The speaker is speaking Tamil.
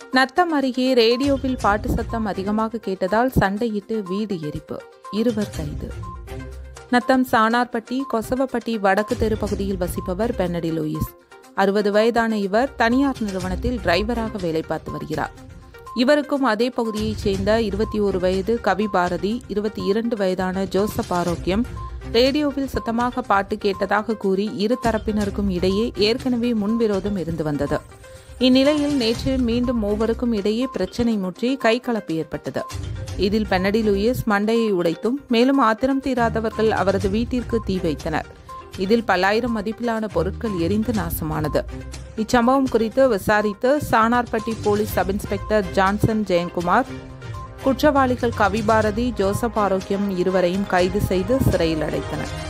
நத்தம் அருகே ரேடியோவில் பாட்டு சத்தம் அதிகமாக கேட்டதால் சண்டையிட்டு வீடு எரிப்பு இருவர் கைது நத்தம் சானார்பட்டி கொசவப்பட்டி வடக்கு தெரு பகுதியில் வசிப்பவர் பென்னடி லூயிஸ் அறுபது வயதான இவர் தனியார் நிறுவனத்தில் டிரைவராக வேலை பார்த்து வருகிறார் இவருக்கும் அதே பகுதியைச் சேர்ந்த இருபத்தி ஒரு வயது கவி பாரதி இருபத்தி இரண்டு வயதான ஜோசப் ஆரோக்கியம் ரேடியோவில் சத்தமாக பாட்டு கேட்டதாக கூறி இரு தரப்பினருக்கும் இடையே ஏற்கனவே முன்விரோதம் இருந்து வந்தது இந்நிலையில் நேற்று மீண்டும் மூவருக்கும் இடையே பிரச்சினை முற்றி கைகலப்பு ஏற்பட்டது இதில் பென்னடி லூயிஸ் மண்டையை உடைத்தும் மேலும் ஆத்திரம் தீராதவர்கள் அவரது வீட்டிற்கு தீ வைத்தனர் இதில் பல்லாயிரம் மதிப்பிலான பொருட்கள் எரிந்து நாசமானது இச்சம்பவம் குறித்து விசாரித்து Sanarpatti police sub inspector Johnson Jayakumar குற்றவாளிகள் கவிபாரதி ஜோசப் ஆரோக்கியம் இருவரையும் கைது செய்து சிறையில் அடைத்தனர்